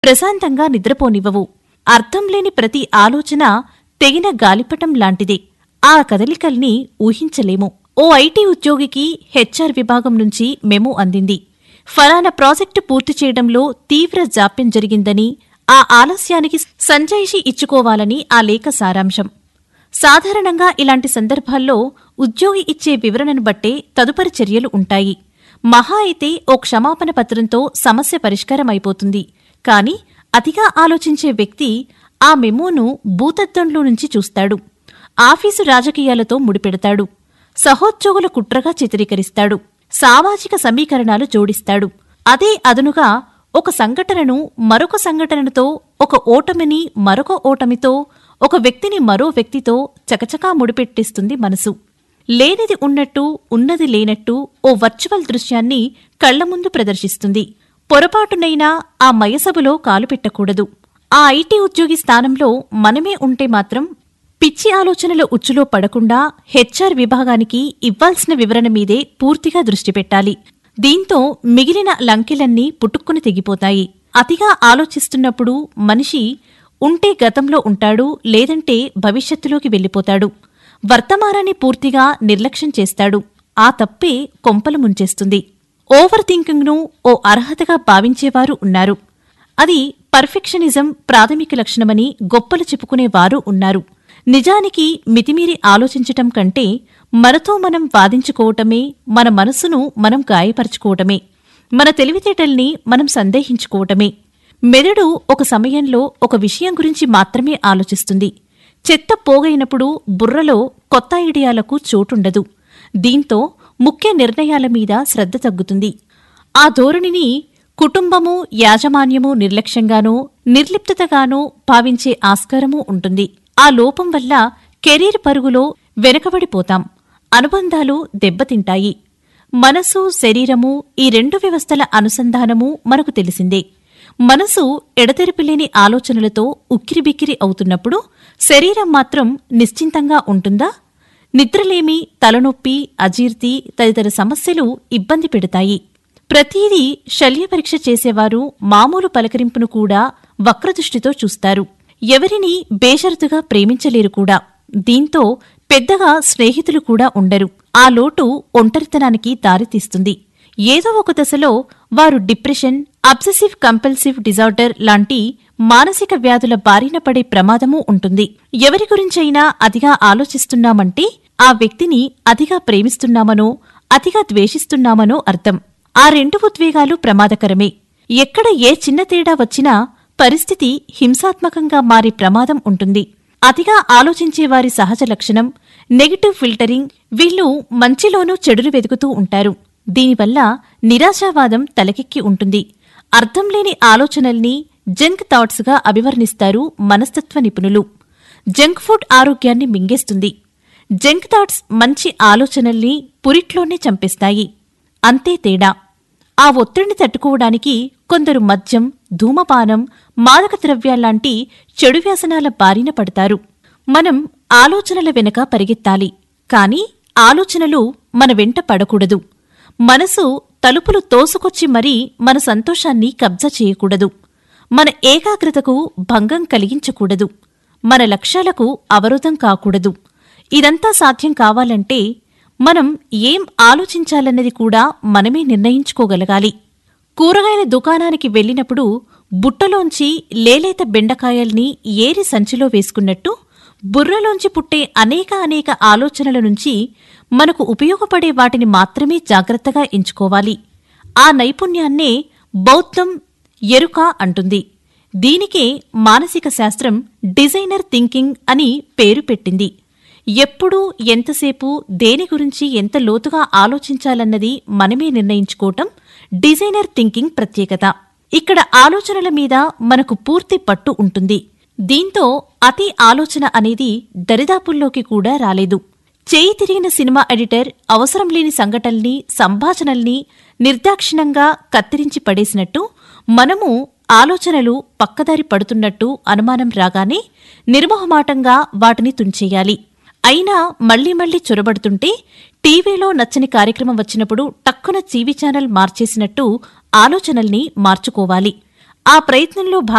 ప్రశాంతంగా నిద్రపోనివ్వవు అర్థం లేని ప్రతి ఆలోచన తెగిన గాలిపటం లాంటిదే ఆ కదలికల్ని ఊహించలేము ఓ ఐటీ ఉద్యోగికి హెచ్ఆర్ విభాగం నుంచి మెమో అందింది ఫలానా ప్రాజెక్టు పూర్తి చేయడంలో తీవ్ర జాప్యం జరిగిందని ఆ ఆలస్యానికి సంజాయిషి ఇచ్చుకోవాలని ఆ లేఖ సారాంశం సాధారణంగా ఇలాంటి సందర్భాల్లో ఉద్యోగి ఇచ్చే వివరణను బట్టే తదుపరి చర్యలు ఉంటాయి మహా అయితే ఓ క్షమాపణ పత్రంతో సమస్య పరిష్కారం అయిపోతుంది కాని అతిగా ఆలోచించే వ్యక్తి ఆ మెమోను భూతద్దంలో నుంచి చూస్తాడు ఆఫీసు రాజకీయాలతో ముడిపెడతాడు సహోద్యోగుల కుట్రగా చిత్రీకరిస్తాడు సామాజిక సమీకరణాలు జోడిస్తాడు అదే అదనుగా ఒక సంఘటనను మరొక సంఘటనతో ఒక ఓటమిని మరొక ఓటమితో ఒక వ్యక్తిని మరో వ్యక్తితో చకచకా ముడిపెట్టిస్తుంది మనసు లేనిది ఉన్నట్టు ఉన్నది లేనట్టు ఓ వర్చువల్ దృశ్యాన్ని కళ్ల ముందు ప్రదర్శిస్తుంది పొరపాటునైనా ఆ మయసభలో కాలు పెట్టకూడదు ఆ ఐటీ ఉద్యోగి స్థానంలో మనమే ఉంటే మాత్రం పిచ్చి ఆలోచనల ఉచ్చులో పడకుండా హెచ్ఆర్ విభాగానికి ఇవ్వాల్సిన వివరణ మీదే పూర్తిగా దృష్టి పెట్టాలి దీంతో మిగిలిన లంకెలన్నీ పుట్టుక్కుని తెగిపోతాయి అతిగా ఆలోచిస్తున్నప్పుడు మనిషి ఉంటే గతంలో ఉంటాడు లేదంటే భవిష్యత్తులోకి వెళ్ళిపోతాడు వర్తమానాన్ని పూర్తిగా నిర్లక్ష్యం చేస్తాడు ఆ తప్పే కొంపలు ముంచేస్తుంది ఓవర్ థింకింగ్ను ఓ అర్హతగా భావించేవారు ఉన్నారు అది పర్ఫెక్షనిజం ప్రాథమిక లక్షణమని గొప్పలు చెప్పుకునేవారు ఉన్నారు నిజానికి మితిమీరి ఆలోచించటం కంటే మనతో మనం వాదించుకోవటమే మన మనసును మనం గాయపరచుకోవటమే మన తెలివితేటల్ని మనం సందేహించుకోవటమే మెదడు ఒక సమయంలో ఒక విషయం గురించి మాత్రమే ఆలోచిస్తుంది చెత్త పోగైనప్పుడు బుర్రలో కొత్త ఐడియాలకు చోటుండదు దీంతో ముఖ్య నిర్ణయాల మీద శ్రద్ధ తగ్గుతుంది ఆ ధోరణిని కుటుంబము యాజమాన్యము నిర్లక్ష్యంగానో నిర్లిప్తతగానో భావించే ఆస్కారమూ ఉంటుంది ఆ లోపం వల్ల కెరీర్ పరుగులో వెనకబడిపోతాం అనుబంధాలు దెబ్బతింటాయి మనసు శరీరము ఈ రెండు వ్యవస్థల అనుసంధానము మనకు తెలిసిందే మనసు ఎడతెరిపిలేని ఆలోచనలతో ఉక్కిరిబిక్కిరి అవుతున్నప్పుడు శరీరం మాత్రం నిశ్చింతంగా ఉంటుందా నిద్రలేమి తలనొప్పి అజీర్తి తదితర సమస్యలు ఇబ్బంది పెడతాయి ప్రతీదీ శల్యపరీక్ష చేసేవారు మామూలు పలకరింపును కూడా వక్రదృష్టితో చూస్తారు ఎవరిని బేషరతుగా ప్రేమించలేరు కూడా దీంతో పెద్దగా స్నేహితులు కూడా ఉండరు ఆ లోటు ఒంటరితనానికి దారితీస్తుంది ఏదో ఒక దశలో వారు డిప్రెషన్ అబ్సెసివ్ కంపల్సివ్ డిజార్డర్ లాంటి మానసిక వ్యాధుల బారిన పడే ప్రమాదమూ ఉంటుంది ఎవరి గురించైనా అతిగా ఆలోచిస్తున్నామంటే ఆ వ్యక్తిని అతిగా ప్రేమిస్తున్నామనో అతిగా ద్వేషిస్తున్నామనో అర్థం ఆ రెండు ఉద్వేగాలు ప్రమాదకరమే ఎక్కడ ఏ చిన్న తేడా వచ్చినా పరిస్థితి హింసాత్మకంగా మారే ప్రమాదం ఉంటుంది అతిగా ఆలోచించేవారి సహజ లక్షణం నెగటివ్ ఫిల్టరింగ్ వీళ్ళు మంచిలోనూ చెడులు వెతుకుతూ ఉంటారు దీనివల్ల నిరాశావాదం తలకెక్కి ఉంటుంది అర్థం లేని ఆలోచనల్ని జంక్ థాట్స్గా అభివర్ణిస్తారు మనస్తత్వ నిపుణులు జంక్ ఫుడ్ ఆరోగ్యాన్ని మింగేస్తుంది జంక్ థాట్స్ మంచి ఆలోచనల్ని పురిట్లోనే చంపేస్తాయి అంతే తేడా ఆ ఒత్తిడిని తట్టుకోవడానికి కొందరు మద్యం ధూమపానం మాదక ద్రవ్యాల్లాంటి చెడు వ్యసనాల బారిన పడతారు మనం ఆలోచనల వెనక పరిగెత్తాలి కాని ఆలోచనలు మన వెంట పడకూడదు మనసు తలుపులు తోసుకొచ్చి మరీ మన సంతోషాన్ని కబ్జా చేయకూడదు మన ఏకాగ్రతకు భంగం కలిగించకూడదు మన లక్ష్యాలకు అవరోధం కాకూడదు ఇదంతా సాధ్యం కావాలంటే మనం ఏం ఆలోచించాలన్నది కూడా మనమే నిర్ణయించుకోగలగాలి కూరగాయల దుకాణానికి వెళ్ళినప్పుడు బుట్టలోంచి లేలేత బెండకాయల్ని ఏరి సంచిలో వేసుకున్నట్టు బుర్రలోంచి పుట్టే అనేక అనేక ఆలోచనల నుంచి మనకు ఉపయోగపడే వాటిని మాత్రమే జాగ్రత్తగా ఎంచుకోవాలి ఆ నైపుణ్యాన్నే బౌద్ధం ఎరుక అంటుంది దీనికే మానసిక శాస్త్రం డిజైనర్ థింకింగ్ అని పేరు పెట్టింది ఎప్పుడూ ఎంతసేపు దేని గురించి ఎంత లోతుగా ఆలోచించాలన్నది మనమే నిర్ణయించుకోవటం డిజైనర్ థింకింగ్ ప్రత్యేకత ఇక్కడ ఆలోచనల మీద మనకు పూర్తి పట్టు ఉంటుంది దీంతో అతి ఆలోచన అనేది దరిదాపుల్లోకి కూడా రాలేదు చేయి తిరిగిన సినిమా ఎడిటర్ అవసరం లేని సంఘటనల్ని సంభాషణల్ని నిర్దాక్షిణంగా కత్తిరించి పడేసినట్టు మనము ఆలోచనలు పక్కదారి పడుతున్నట్టు అనుమానం రాగానే నిర్మోహమాటంగా వాటిని తుంచేయాలి అయినా మళ్లీ మళ్లీ చొరబడుతుంటే టీవీలో నచ్చని కార్యక్రమం వచ్చినప్పుడు టక్కున చీవీ ఛానల్ మార్చేసినట్టు ఆలోచనల్ని మార్చుకోవాలి ఆ ప్రయత్నంలో